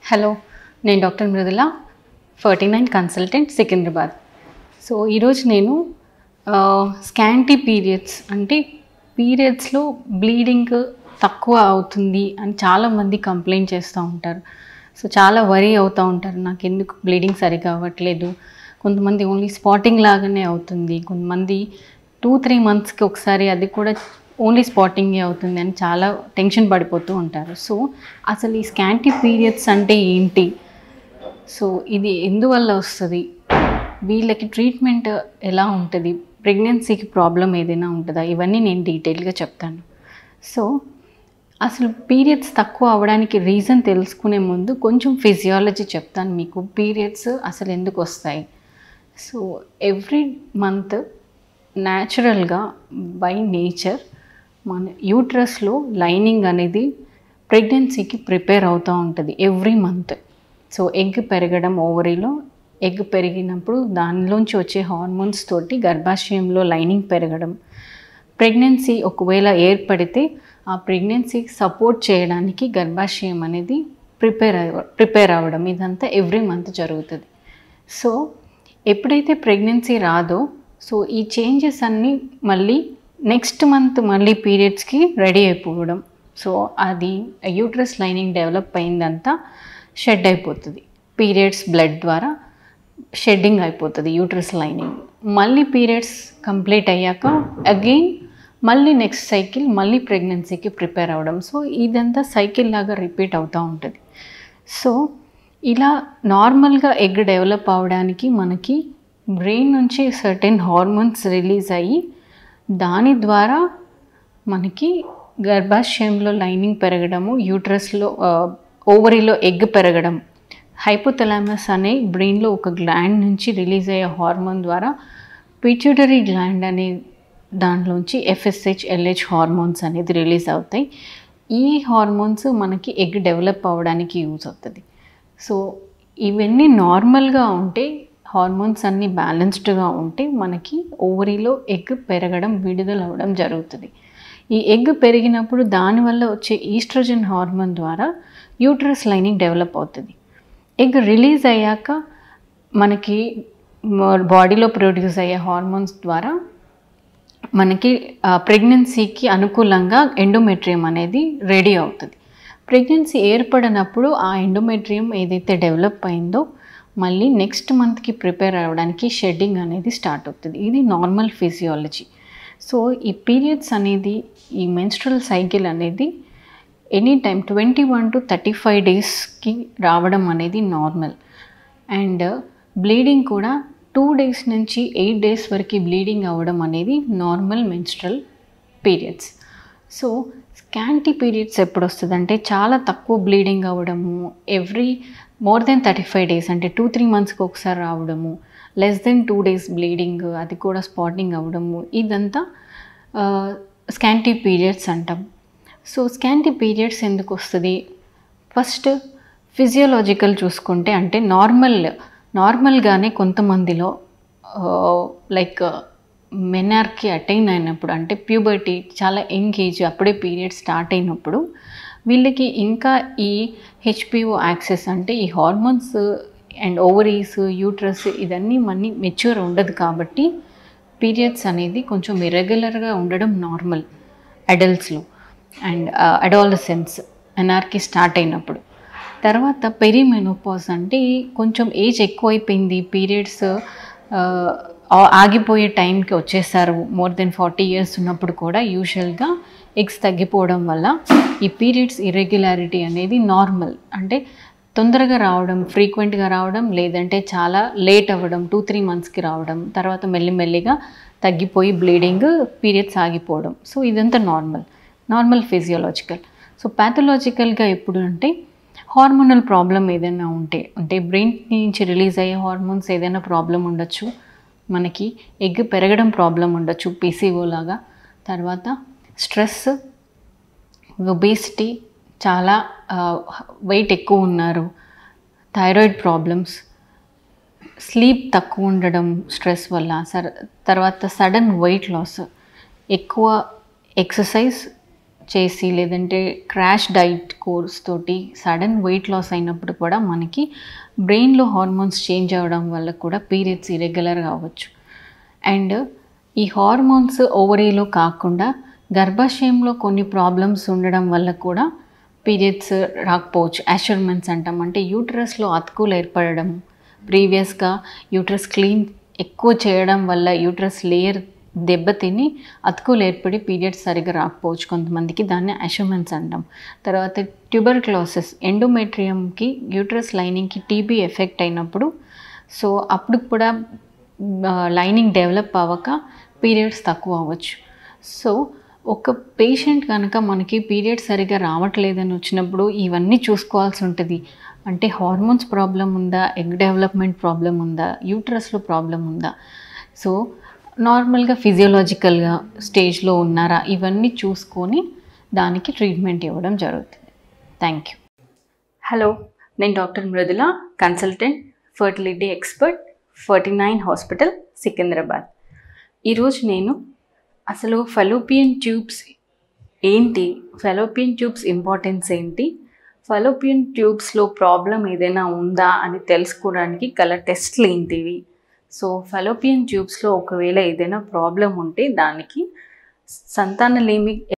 hello నేను doctor Mridula forty nine consultant Secunderabad so ఈరోజు నేను స్కాంటీ పీరియడ్స్ అంటే పీరియడ్స్లో బ్లీడింగ్ తక్కువ అవుతుంది అని చాలామంది కంప్లైంట్ చేస్తూ ఉంటారు సో చాలా వరీ అవుతూ ఉంటారు నాకు ఎందుకు బ్లీడింగ్ సరిగా అవ్వట్లేదు కొంతమంది ఓన్లీ స్పాటింగ్ లాగానే అవుతుంది కొంతమంది టూ త్రీ మంత్స్కి ఒకసారి అది కూడా ఓన్లీ స్పాటింగే అవుతుంది అని చాలా టెన్షన్ పడిపోతూ ఉంటారు సో అసలు ఈ స్కాంటీ పీరియడ్స్ అంటే ఏంటి సో ఇది ఎందువల్ల వస్తుంది వీళ్ళకి ట్రీట్మెంట్ ఎలా ఉంటుంది ప్రెగ్నెన్సీకి ప్రాబ్లం ఏదైనా ఉంటుందా ఇవన్నీ నేను డీటెయిల్గా చెప్తాను సో అసలు పీరియడ్స్ తక్కువ అవ్వడానికి రీజన్ తెలుసుకునే ముందు కొంచెం ఫిజియాలజీ చెప్తాను మీకు పీరియడ్స్ అసలు ఎందుకు వస్తాయి సో ఎవ్రీ మంత్ న్యాచురల్గా బై నేచర్ మన యూట్రస్లో లైనింగ్ అనేది ప్రెగ్నెన్సీకి ప్రిపేర్ అవుతూ ఉంటుంది ఎవ్రీ మంత్ సో ఎగ్ పెరగడం ఓవరీలో ఎగ్ పెరిగినప్పుడు దానిలోంచి వచ్చే హార్మోన్స్ తోటి గర్భాశయంలో లైనింగ్ పెరగడం ప్రెగ్నెన్సీ ఒకవేళ ఏర్పడితే ఆ ప్రెగ్నెన్సీకి సపోర్ట్ చేయడానికి గర్భాశయం అనేది ప్రిపేర్ అవ ప్రిపేర్ అవ్వడం ఇదంతా ఎవ్రీ మంత్ జరుగుతుంది సో ఎప్పుడైతే ప్రెగ్నెన్సీ రాదో సో ఈ చేంజెస్ అన్నీ మళ్ళీ నెక్స్ట్ మంత్ మళ్ళీ పీరియడ్స్కి రెడీ అయిపోవడం సో అది యూట్రస్ లైనింగ్ డెవలప్ అయిందంతా షెడ్ అయిపోతుంది పీరియడ్స్ బ్లడ్ ద్వారా షెడ్డింగ్ అయిపోతుంది యూట్రస్ లైనింగ్ మళ్ళీ పీరియడ్స్ కంప్లీట్ అయ్యాక అగైన్ మళ్ళీ నెక్స్ట్ సైకిల్ మళ్ళీ ప్రెగ్నెన్సీకి ప్రిపేర్ అవ్వడం సో ఇదంతా సైకిల్ లాగా రిపీట్ అవుతూ ఉంటుంది సో ఇలా నార్మల్గా ఎగ్ డెవలప్ అవడానికి మనకి బ్రెయిన్ నుంచి సర్టెన్ హార్మోన్స్ రిలీజ్ అయ్యి దాని ద్వారా మనకి గర్భాశయంలో లైనింగ్ పెరగడము యూట్రస్లో ఓవరీలో ఎగ్ పెరగడం హైపోథలామస్ అనే బ్రెయిన్లో ఒక గ్లాండ్ నుంచి రిలీజ్ అయ్యే హార్మోన్ ద్వారా పిట్యూటరీ గ్లాండ్ అనే దాంట్లోంచి ఎఫ్ఎస్హెచ్ ఎల్హెచ్ హార్మోన్స్ అనేది రిలీజ్ అవుతాయి ఈ హార్మోన్స్ మనకి ఎగ్ డెవలప్ అవ్వడానికి యూజ్ అవుతుంది సో ఇవన్నీ నార్మల్గా ఉంటే హార్మోన్స్ అన్నీ బ్యాలెన్స్డ్గా ఉంటే మనకి ఓవరీలో ఎగ్ పెరగడం విడుదల అవ్వడం జరుగుతుంది ఈ ఎగ్ పెరిగినప్పుడు దానివల్ల వచ్చే ఈస్ట్రోజన్ హార్మోన్ ద్వారా యూట్రస్ లైనింగ్ డెవలప్ అవుతుంది ఎగ్ రిలీజ్ అయ్యాక మనకి బాడీలో ప్రొడ్యూస్ అయ్యే హార్మోన్స్ ద్వారా మనకి ప్రెగ్నెన్సీకి అనుకూలంగా ఎండోమెట్రియం అనేది రెడీ అవుతుంది ప్రెగ్నెన్సీ ఏర్పడినప్పుడు ఆ ఎండోమెట్రియం ఏదైతే డెవలప్ అయిందో మళ్ళీ నెక్స్ట్ మంత్కి ప్రిపేర్ అవ్వడానికి షెడ్డింగ్ అనేది స్టార్ట్ అవుతుంది ఇది నార్మల్ ఫిజియాలజీ సో ఈ పీరియడ్స్ అనేది ఈ మెన్స్ట్రల్ సైకిల్ అనేది any time twenty one to thirty five డేస్కి రావడం అనేది నార్మల్ అండ్ బ్లీడింగ్ కూడా టూ డేస్ నుంచి ఎయిట్ డేస్ వరకు బ్లీడింగ్ అవ్వడం అనేది normal menstrual periods so scanty periods ఎప్పుడు వస్తుంది అంటే చాలా తక్కువ బ్లీడింగ్ అవ్వడము every more than thirty five days అంటే టూ త్రీ మంత్స్కి ఒకసారి రావడము less than two days bleeding అది కూడా స్పాటింగ్ అవ్వడము ఇదంతా స్కాంటీ పీరియడ్స్ అంటాం సో స్కాంటీ పీరియడ్స్ ఎందుకు వస్తుంది ఫస్ట్ ఫిజియోలాజికల్ చూసుకుంటే అంటే నార్మల్ నార్మల్గానే కొంతమందిలో లైక్ మెనార్కి అటైన్ అయినప్పుడు అంటే ప్యూబర్టీ చాలా యంగ్ ఏజ్ అప్పుడే పీరియడ్ స్టార్ట్ అయినప్పుడు వీళ్ళకి ఇంకా ఈ హెచ్పిఓ యాక్సెస్ అంటే ఈ హార్మోన్స్ అండ్ ఓవరీస్ యూట్రస్ ఇదన్నీ మనీ మెచ్యూర్ ఉండదు కాబట్టి పీరియడ్స్ అనేది కొంచెం ఇరెగ్యులర్గా ఉండడం నార్మల్ అడల్ట్స్లో అండ్ అడాలసెన్స్ ఎన్ఆర్కి స్టార్ట్ అయినప్పుడు తర్వాత పెరిమెనోపాజ్ అంటే కొంచెం ఏజ్ ఎక్కువైపోయింది పీరియడ్స్ ఆగిపోయే టైంకి వచ్చేసారు మోర్ దెన్ ఫార్టీ ఇయర్స్ ఉన్నప్పుడు కూడా యూజువల్గా ఎగ్స్ తగ్గిపోవడం వల్ల ఈ పీరియడ్స్ ఇర్రెగ్యులారిటీ అనేది నార్మల్ అంటే తొందరగా రావడం ఫ్రీక్వెంట్గా రావడం లేదంటే చాలా లేట్ అవ్వడం టూ త్రీ మంత్స్కి రావడం తర్వాత మెల్లిమెల్లిగా తగ్గిపోయి బ్లీడింగ్ పీరియడ్స్ ఆగిపోవడం సో ఇదంతా నార్మల్ నార్మల్ ఫిజియోలాజికల్ సో ప్యాథలాజికల్గా ఎప్పుడు అంటే హార్మోనల్ ప్రాబ్లం ఏదైనా ఉంటే అంటే బ్రెయిన్ నుంచి రిలీజ్ అయ్యే హార్మోన్స్ ఏదైనా ప్రాబ్లం ఉండొచ్చు మనకి ఎగ్ పెరగడం ప్రాబ్లం ఉండొచ్చు పీసీఓ లాగా తర్వాత స్ట్రెస్ ఒబేసిటీ చాలా వెయిట్ ఎక్కువ ఉన్నారు థైరాయిడ్ ప్రాబ్లమ్స్ స్లీప్ తక్కువ ఉండడం స్ట్రెస్ వల్ల సర్ తర్వాత సడన్ వెయిట్ లాస్ ఎక్కువ ఎక్సర్సైజ్ చేసి లేదంటే క్రాష్ డైట్ కోర్స్ తోటి సడన్ వెయిట్ లాస్ అయినప్పుడు కూడా మనకి బ్రెయిన్లో హార్మోన్స్ చేంజ్ అవ్వడం వల్ల కూడా పీరియడ్స్ ఇరెగ్యులర్ కావచ్చు అండ్ ఈ హార్మోన్స్ ఓవరీలో కాకుండా గర్భాశయంలో కొన్ని ప్రాబ్లమ్స్ ఉండడం వల్ల కూడా పీరియడ్స్ రాకపోవచ్చు అష్యూర్మెంట్స్ అంటాం అంటే యూట్రస్లో అతుకులు ఏర్పడడం ప్రీవియస్గా యూట్రస్ క్లీన్ ఎక్కువ చేయడం వల్ల యూట్రస్ లేయర్ దెబ్బతిని అతుకులు ఏర్పడి పీరియడ్స్ సరిగ్గా రాకపోవచ్చు కొంతమందికి దాన్ని అష్యూర్మెంట్స్ అంటాం తర్వాత ట్యూబర్క్లోసిస్ ఎండోమెట్రియంకి యూట్రస్ లైనింగ్కి టీబీ ఎఫెక్ట్ అయినప్పుడు సో అప్పుడు కూడా లైనింగ్ డెవలప్ అవ్వక పీరియడ్స్ తక్కువ అవ్వచ్చు సో ఒక పేషెంట్ కనుక మనకి పీరియడ్స్ సరిగా రావట్లేదని వచ్చినప్పుడు ఇవన్నీ చూసుకోవాల్సి ఉంటుంది అంటే హార్మోన్స్ ప్రాబ్లం ఉందా ఎగ్ డెవలప్మెంట్ ప్రాబ్లం ఉందా యూట్రస్లో ప్రాబ్లం ఉందా సో నార్మల్గా ఫిజియోలాజికల్గా స్టేజ్లో ఉన్నారా ఇవన్నీ చూసుకొని దానికి ట్రీట్మెంట్ ఇవ్వడం జరుగుతుంది థ్యాంక్ యూ హలో నేను doctor Mrudula consultant fertility expert Ferty nine hospital Secunderabad ఈరోజు నేను అసలు ఫలోపియన్ ట్యూబ్స్ ఏంటి ఫలోపియన్ ట్యూబ్స్ ఇంపార్టెన్స్ ఏంటి ఫలోపియన్ ట్యూబ్స్లో ప్రాబ్లం ఏదైనా ఉందా అని తెలుసుకోవడానికి గల టెస్ట్లు ఏంటివి సో ఫలోపియన్ ట్యూబ్స్లో ఒకవేళ ఏదైనా ప్రాబ్లం ఉంటే దానికి సంతానలేమి